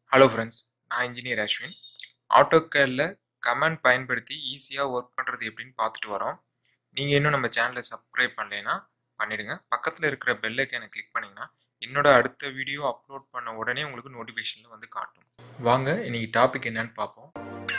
hello friends நான் engineer Ashwin ஆட்டோகேடில் command பயன்படுத்தி ஈஸியாக ஒர்க் பண்ணுறது எப்படின்னு பார்த்துட்டு வரோம் நீங்கள் இன்னும் நம்ம சேனலை சப்ஸ்கிரைப் பண்ணலைன்னா பண்ணிடுங்க பக்கத்தில் இருக்கிற பெல் ஐக்கனை கிளிக் பண்ணிங்கன்னா என்னோட அடுத்த வீடியோ அப்லோட் பண்ண உடனே உங்களுக்கு நோட்டிஃபிகேஷனில் வந்து காட்டும் வாங்க இன்னைக்கு டாபிக் என்னன்னு பார்ப்போம்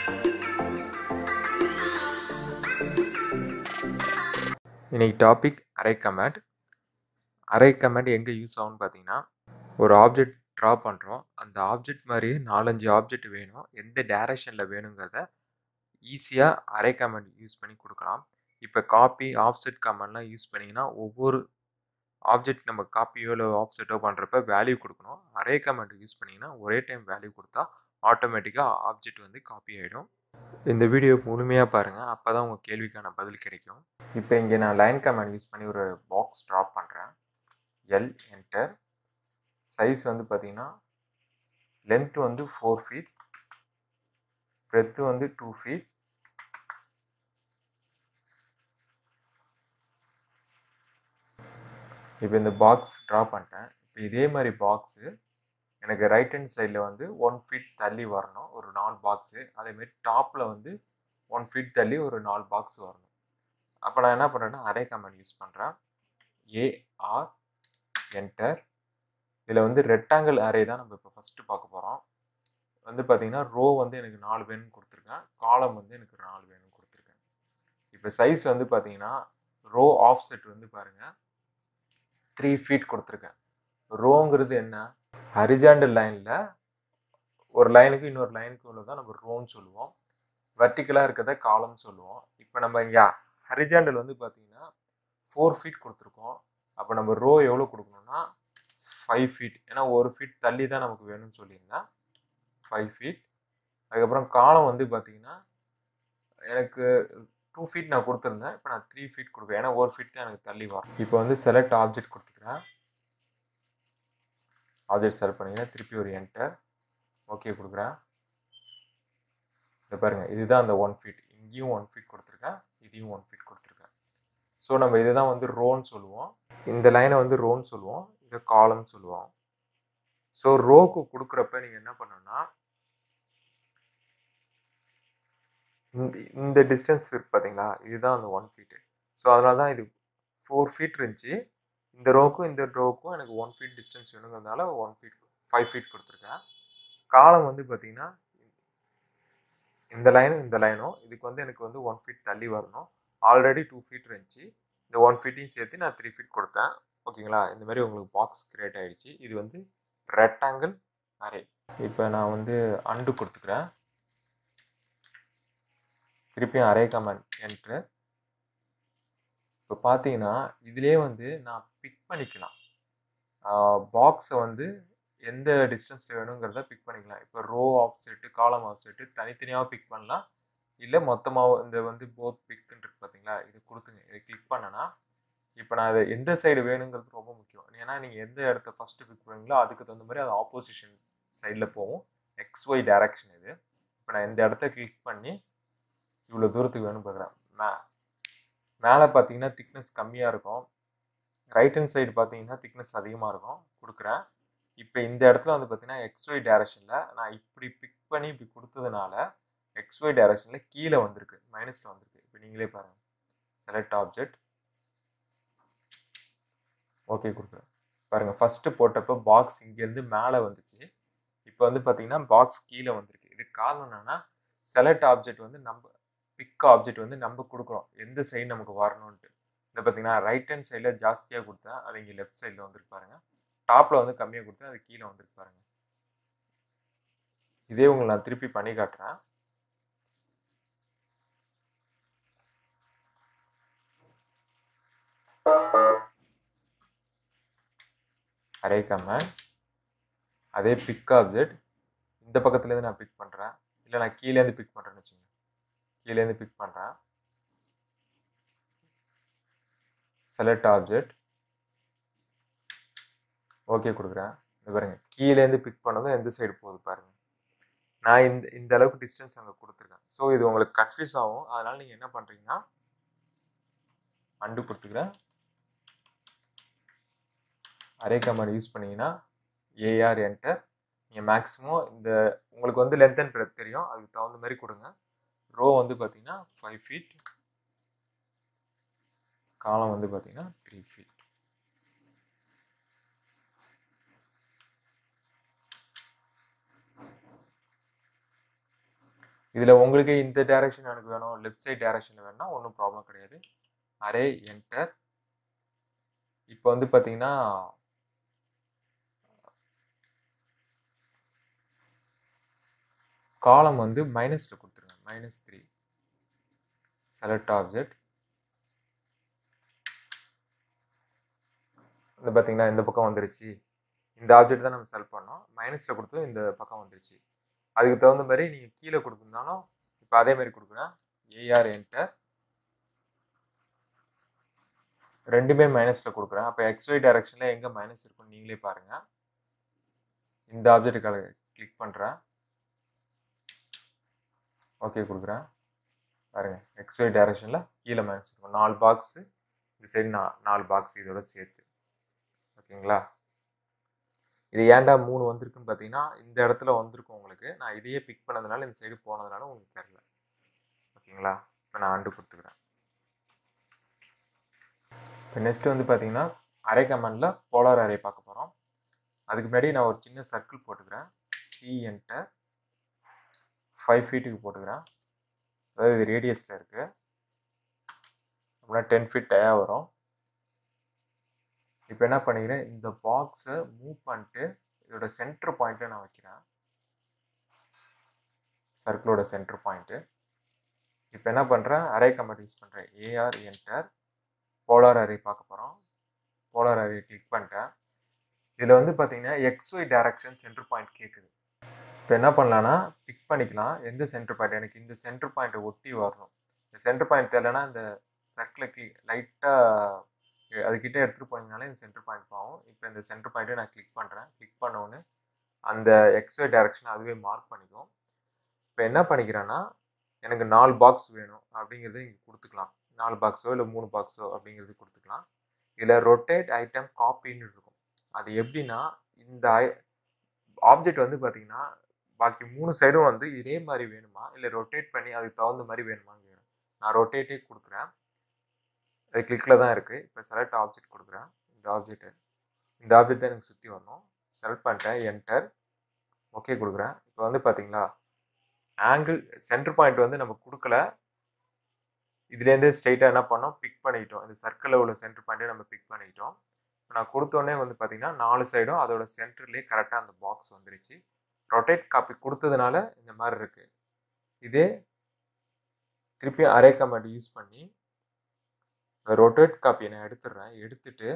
இன்னைக்கு topic array command array command எங்கே யூஸ் ஆகும்னு பார்த்தீங்கன்னா ஒரு ஆப்ஜெக்ட் ட்ரா பண்ணுறோம் அந்த ஆப்ஜெக்ட் மாதிரி நாலஞ்சு ஆப்ஜெக்ட் வேணும் எந்த டைரக்ஷனில் வேணுங்கிறத ஈஸியாக அரே கமெண்ட் யூஸ் பண்ணி கொடுக்கலாம் இப்போ காப்பி ஆஃப்செட் கமெண்ட்லாம் யூஸ் பண்ணிங்கன்னா ஒவ்வொரு ஆப்ஜெக்ட் நம்ம காப்பியோ இல்லை ஆஃப்செட்டோ பண்ணுறப்ப வேல்யூ கொடுக்கணும் அரே கமெண்ட் யூஸ் பண்ணிங்கன்னா ஒரே டைம் வேல்யூ கொடுத்தா ஆட்டோமேட்டிக்காக ஆப்ஜெக்ட் வந்து காப்பி ஆகிடும் இந்த வீடியோ முழுமையாக பாருங்கள் அப்போ தான் உங்கள் கேள்விக்கான பதில் கிடைக்கும் இப்போ இங்கே நான் லைன் கமெண்ட் யூஸ் பண்ணி ஒரு பாக்ஸ் ட்ராப் பண்ணுறேன் எல் என்டர் சைஸ் வந்து பார்த்தீங்கன்னா லென்த் வந்து ஃபோர் ஃபீட் பிரெத்து வந்து டூ ஃபீட் இப்போ இந்த பாக்ஸ் ட்ரா பண்ணிட்டேன் இப்போ இதே மாதிரி பாக்ஸு எனக்கு ரைட் ஹேண்ட் சைடில் வந்து ஒன் ஃபீட் தள்ளி வரணும் ஒரு நாலு பாக்ஸு அதேமாரி டாப்பில் வந்து ஒன் ஃபீட் தள்ளி ஒரு நாலு பாக்ஸ் வரணும் அப்போ நான் என்ன பண்ணுறேன்னா அரே கமெண்ட் யூஸ் பண்ணுறேன் ஏஆர் என்டர் இதில் வந்து ரெக்டாங்கிள் அரே தான் நம்ம இப்போ ஃபஸ்ட்டு பார்க்க போகிறோம் வந்து பார்த்தீங்கன்னா ரோ வந்து எனக்கு நாலு வேணும்னு கொடுத்துருக்கேன் காலம் வந்து எனக்கு நாலு வேணும்னு கொடுத்துருக்கேன் இப்போ சைஸ் வந்து பார்த்தீங்கன்னா ரோ ஆஃப் செட் வந்து பாருங்கள் த்ரீ ஃபீட் கொடுத்துருக்கேன் ரோங்கிறது என்ன ஹரிஜாண்டல் லைனில் ஒரு லைனுக்கு இன்னொரு லைனுக்கு உள்ள தான் நம்ம ரோன்னு சொல்லுவோம் வெர்டிக்கலாக இருக்கிறத காலம் சொல்லுவோம் இப்போ நம்ம இங்கே ஹரிஜாண்டல் வந்து பார்த்தீங்கன்னா ஃபோர் ஃபீட் கொடுத்துருக்கோம் அப்போ நம்ம ரோ எவ்வளோ கொடுக்கணும்னா ஃபைவ் ஃபீட் ஏன்னா ஒரு ஃபீட் தள்ளி தான் நமக்கு வேணும்னு சொல்லியிருந்தேன் ஃபைவ் ஃபீட் அதுக்கப்புறம் காலம் வந்து பார்த்தீங்கன்னா எனக்கு டூ ஃபீட் நான் கொடுத்துருந்தேன் இப்போ நான் த்ரீ ஃபீட் கொடுக்குறேன் ஏன்னா ஒரு ஃபீட் தான் எனக்கு தள்ளி வரும் இப்போ வந்து செலக்ட் ஆப்ஜெக்ட் கொடுத்துக்கிறேன் ஆப்ஜெக்ட் செலக்ட் பண்ணிங்கன்னா திருப்பி ஒரு என்டர் ஓகே கொடுக்குறேன் இந்த பாருங்கள் இதுதான் அந்த ஒன் ஃபீட் இங்கேயும் ஒன் ஃபீட் கொடுத்துருக்கேன் இதையும் ஒன் ஃபீட் கொடுத்துருக்கேன் ஸோ நம்ம இதை தான் வந்து ரோன்னு சொல்லுவோம் இந்த லைனை வந்து ரோன்னு சொல்லுவோம் இதை காலம்னு சொல்லுவோம் ஸோ ரோக்கு கொடுக்குறப்ப நீங்கள் என்ன பண்ணணும்னா இந்த இந்த டிஸ்டன்ஸ் இருக்கு பார்த்தீங்களா இதுதான் அந்த ஒன் ஃபீட்டு ஸோ அதனால தான் இது ஃபோர் ஃபீட் இருந்துச்சு இந்த ரோக்கும் இந்த ரோக்கும் எனக்கு ஒன் ஃபீட் டிஸ்டன்ஸ் வேணுங்கிறதுனால ஒன் ஃபீட் ஃபைவ் ஃபீட் கொடுத்துருக்கேன் காலம் வந்து பார்த்தீங்கன்னா இந்த லைனும் இந்த லைனும் இதுக்கு வந்து எனக்கு வந்து ஒன் ஃபீட் தள்ளி வரணும் ஆல்ரெடி டூ ஃபீட் இருந்துச்சு இந்த ஒன் ஃபீட்டையும் சேர்த்து நான் த்ரீ ஃபீட் கொடுத்தேன் ஓகேங்களா இந்த மாதிரி உங்களுக்கு பாக்ஸ் கிரியேட் ஆகிடுச்சு இது வந்து ரெக்டாங்கிள் அரே இப்போ நான் வந்து அண்டு கொடுத்துக்கிறேன் திருப்பியும் அரே கமெண்ட் என்ட்ரு இப்போ பார்த்தீங்கன்னா இதுலேயே வந்து நான் பிக் பண்ணிக்கலாம் பாக்ஸை வந்து எந்த டிஸ்டன்ஸில் வேணுங்கிறத பிக் பண்ணிக்கலாம் இப்போ row offset column offset தனித்தனியாக பிக் பண்ணலாம் இல்லை மொத்தமாக இந்த வந்து போத் பிக்குன்னு இருக்கு பார்த்தீங்களா இது கொடுத்துங்க இதை கிளிக் பண்ணனா இப்போ நான் இதை எந்த சைடு வேணுங்கிறது ரொம்ப முக்கியம் ஏன்னா நீங்கள் எந்த இடத்த ஃபஸ்ட்டு பிக் பண்ணுவீங்களோ அதுக்கு தகுந்த மாதிரி அது ஆப்போசிஷன் சைடில் போகும் எக்ஸ் ஒய் டைரக்ஷன் இது இப்போ நான் இந்த இடத்த கிளிக் பண்ணி இவ்வளோ தூரத்துக்கு வேணும் பார்க்குறேன் மே மேலே பார்த்தீங்கன்னா திக்னஸ் கம்மியாக இருக்கும் ரைட் ஹேண்ட் சைடு பார்த்தீங்கன்னா திக்னஸ் அதிகமாக இருக்கும் கொடுக்குறேன் இப்போ இந்த இடத்துல வந்து பார்த்தீங்கன்னா எக்ஸ்ஒய் டைரக்ஷனில் நான் இப்படி பிக் பண்ணி இப்படி கொடுத்ததுனால எக்ஸ்ஒய் டைரக்ஷனில் கீழே வந்திருக்கு மைனஸில் வந்திருக்கு இப்போ நீங்களே பாருங்கள் செலக்ட் ஆப்ஜெக்ட் ஓகே கொடுக்குறேன் பாருங்கள் ஃபஸ்ட்டு போட்டப்போ பாக்ஸ் இங்கேருந்து மேலே வந்துச்சு இப்போ வந்து பார்த்தீங்கன்னா பாக்ஸ் கீழே வந்திருக்கு இதுக்கு காரணம் என்னென்னா செலக்ட் ஆப்ஜெக்ட் வந்து நம்ம பிக் ஆப்ஜெக்ட் வந்து நம்ம கொடுக்குறோம் எந்த சைடு நமக்கு வரணும்ன்ட்டு இந்த பார்த்தீங்கன்னா ரைட் ஹேண்ட் சைடில் ஜாஸ்தியாக கொடுத்தேன் அது இங்கே லெஃப்ட் சைடில் வந்துருக்கு பாருங்க டாப்பில் வந்து கம்மியாக கொடுத்தேன் அது கீழே வந்துருக்கு பாருங்க இதே உங்களை நான் திருப்பி பண்ணி காட்டுறேன் அரே கமெண்ட் அதே பிக் ஆப்ஜெக்ட் இந்த பக்கத்துலேருந்து நான் பிக் பண்ணுறேன் இல்லை நான் கீழேருந்து பிக் பண்ணுறேன்னு வச்சுங்க கீழேருந்து பிக் பண்ணுறேன் செலக்ட் ஆப்ஜெக்ட் ஓகே கொடுக்குறேன் இது பாருங்க கீழேருந்து பிக் பண்ணதும் எந்த சைடு போகுது பாருங்க நான் இந்த இந்த அளவுக்கு டிஸ்டன்ஸ் அங்கே கொடுத்துருக்கேன் ஸோ இது உங்களுக்கு கன்ஃபியூஸ் ஆகும் அதனால நீங்கள் என்ன பண்ணுறீங்கன்னா அண்டு கொடுத்துக்கிறேன் அரே கமாண்ட் யூஸ் பண்ணீங்கன்னா ஏஆர் என்டர் நீங்கள் மேக்ஸிமம் இந்த உங்களுக்கு வந்து லென்த் அண்ட் பிரெத் தெரியும் அதுக்கு தகுந்த மாதிரி கொடுங்க ரோ வந்து பார்த்தீங்கன்னா ஃபைவ் ஃபீட் காலம் வந்து பார்த்தீங்கன்னா த்ரீ ஃபீட் இதில் உங்களுக்கு இந்த டைரக்ஷன் எனக்கு வேணும் லெஃப்ட் சைட் டைரக்ஷன் வேணும்னா ஒன்றும் ப்ராப்ளம் கிடையாது அரே என்டர் இப்போ வந்து பார்த்தீங்கன்னா காலம் வந்து மைனஸில் கொடுத்துருங்க மைனஸ் த்ரீ செலக்ட் ஆப்ஜெக்ட் வந்து பார்த்தீங்கன்னா இந்த பக்கம் வந்துருச்சு இந்த ஆப்ஜெக்ட் தான் நம்ம செலக்ட் பண்ணோம் மைனஸில் கொடுத்து இந்த பக்கம் வந்துருச்சு அதுக்கு தகுந்த மாதிரி நீங்கள் கீழே கொடுக்குறதுனாலும் இப்போ அதே மாதிரி கொடுக்குறேன் ஏஆர் என்டர் ரெண்டுமே மைனஸில் கொடுக்குறேன் அப்போ எக்ஸ்ஒய் டைரக்ஷனில் எங்கே மைனஸ் இருக்குன்னு நீங்களே பாருங்கள் இந்த ஆப்ஜெக்ட்டுக்காக கிளிக் பண்ணுறேன் ஓகே கொடுக்குறேன் பாருங்க எக்ஸ்ஒய் டைரக்ஷனில் கீழே மைனஸ் இருக்கும் நாலு பாக்ஸு இந்த சைடு நா நாலு பாக்ஸ் இதோட சேர்த்து ஓகேங்களா இது ஏன்டா மூணு வந்திருக்குன்னு பார்த்தீங்கன்னா இந்த இடத்துல வந்திருக்கும் உங்களுக்கு நான் இதையே பிக் பண்ணதுனால இந்த சைடு போனதுனால உங்களுக்கு தெரில ஓகேங்களா இப்போ நான் ஆண்டு கொடுத்துக்கிறேன் இப்போ நெக்ஸ்ட் வந்து பார்த்தீங்கன்னா அரை கமெண்டில் போலார் அரே பார்க்க போகிறோம் அதுக்கு முன்னாடி நான் ஒரு சின்ன சர்க்கிள் போட்டுக்கிறேன் சி என்டர் ஃபைவ் ஃபீட்டுக்கு போட்டுக்கிறேன் அதாவது இது ரேடியஸில் இருக்குது அப்படின்னா டென் ஃபீட் டயா வரும் இப்போ என்ன பண்ணிக்கிறேன் இந்த பாக்ஸை மூவ் பண்ணிட்டு இதோட சென்டர் பாயிண்ட்டை நான் வைக்கிறேன் சர்க்கிளோட சென்டர் பாயிண்ட்டு இப்போ என்ன பண்ணுறேன் அரே கமெண்ட் யூஸ் பண்ணுறேன் ஏஆர் என்டர் போலார் அரே பார்க்க போகிறோம் போலார் அரே கிளிக் பண்ணிட்டேன் இதில் வந்து பார்த்தீங்கன்னா எக்ஸ்ஒய் டைரக்ஷன் சென்டர் பாயிண்ட் கேட்குது இப்போ என்ன பண்ணலான்னா பிக் பண்ணிக்கலாம் எந்த சென்டர் பாயிண்ட் எனக்கு இந்த சென்டர் பாயிண்ட்டை ஒட்டி வரணும் இந்த சென்டர் பாயிண்ட் தெரியலனா இந்த சர்க்கிளை கிளி லைட்டாக அதுக்கிட்ட எடுத்துகிட்டு போனீங்கனாலே இந்த சென்டர் பாயிண்ட் போகும் இப்போ இந்த சென்டர் பாயிண்ட்டை நான் கிளிக் பண்ணுறேன் கிளிக் பண்ணோன்னு அந்த எக்ஸ்ஒய் டைரக்ஷன் அதுவே மார்க் பண்ணிக்கும் இப்போ என்ன பண்ணிக்கிறேன்னா எனக்கு நாலு பாக்ஸ் வேணும் அப்படிங்கிறத இங்கே கொடுத்துக்கலாம் நாலு பாக்ஸோ இல்லை மூணு பாக்ஸோ அப்படிங்கிறது கொடுத்துக்கலாம் இதில் ரொட்டேட் ஐட்டம் காப்பின்னு இருக்கும் அது எப்படின்னா இந்த ஆப்ஜெக்ட் வந்து பார்த்தீங்கன்னா பாக்கி மூணு சைடும் வந்து இதே மாதிரி வேணுமா இல்லை ரொட்டேட் பண்ணி அதுக்கு தகுந்த மாதிரி வேணுமான்னு வேணும் நான் ரொட்டேட்டே கொடுக்குறேன் அது கிளிக்கில் தான் இருக்குது இப்போ செலக்ட் ஆப்ஜெக்ட் கொடுக்குறேன் இந்த ஆப்ஜெக்ட்டு இந்த ஆப்ஜெக்ட் தான் எனக்கு சுற்றி வரணும் செலக்ட் பண்ணிட்டேன் என்டர் ஓகே கொடுக்குறேன் இப்போ வந்து பார்த்தீங்களா ஆங்கிள் சென்டர் பாயிண்ட் வந்து நம்ம கொடுக்கல இதுலேருந்து ஸ்ட்ரெயிட்டாக என்ன பண்ணோம் பிக் பண்ணிக்கிட்டோம் இந்த சர்க்கிளில் உள்ள சென்டர் பாயிண்ட்டை நம்ம பிக் பண்ணிக்கிட்டோம் இப்போ நான் கொடுத்தோடனே வந்து பார்த்தீங்கன்னா நாலு சைடும் அதோட சென்டர்லேயே கரெக்டாக அந்த பாக்ஸ் வந்துருச்சு ரொட்டேட் காப்பி கொடுத்ததுனால இந்த மாதிரி இருக்கு இதே திருப்பி அரே கமெண்ட் யூஸ் பண்ணி ரொட்டேட் காப்பியை நான் எடுத்துடுறேன் எடுத்துட்டு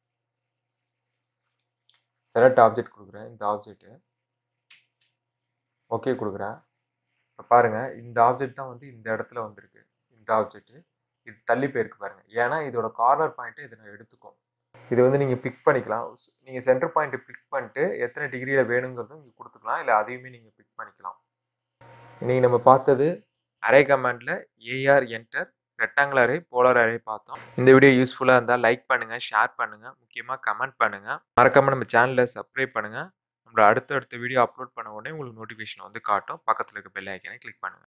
செலக்ட் ஆப்ஜெக்ட் கொடுக்குறேன் இந்த ஆப்ஜெக்ட்டு ஓகே கொடுக்குறேன் இப்போ பாருங்கள் இந்த ஆப்ஜெக்ட் தான் வந்து இந்த இடத்துல வந்திருக்கு இந்த ஆப்ஜெக்ட் இது தள்ளி போயிருக்கு பாருங்கள் ஏன்னா இதோட கார்னர் பாயிண்ட்டை இதை நான் எடுத்துக்கும் இது வந்து நீங்கள் பிக் பண்ணிக்கலாம் நீங்கள் சென்டர் பாயிண்ட்டை பிக் பண்ணிட்டு எத்தனை டிகிரியில் வேணுங்கிறதும் இங்கே கொடுத்துக்கலாம் இல்லை அதையுமே நீங்கள் பிக் பண்ணிக்கலாம் இன்றைக்கி நம்ம பார்த்தது அரே கமாண்டில் AR enter rectangular array polar array பார்த்தோம் இந்த வீடியோ யூஸ்ஃபுல்லாக இருந்தால் லைக் பண்ணுங்கள் ஷேர் பண்ணுங்கள் முக்கியமாக கமெண்ட் பண்ணுங்கள் மறக்காமல் நம்ம சேனலை சப்ஸ்கிரைப் பண்ணுங்கள் நம்மளோட அடுத்தடுத்த வீடியோ அப்லோட் பண்ண உடனே உங்களுக்கு நோட்டிஃபிகேஷன் வந்து காட்டும் பக்கத்தில் இருக்க பெல் ஐக்கனை கிளிக் பண்ணுங்கள்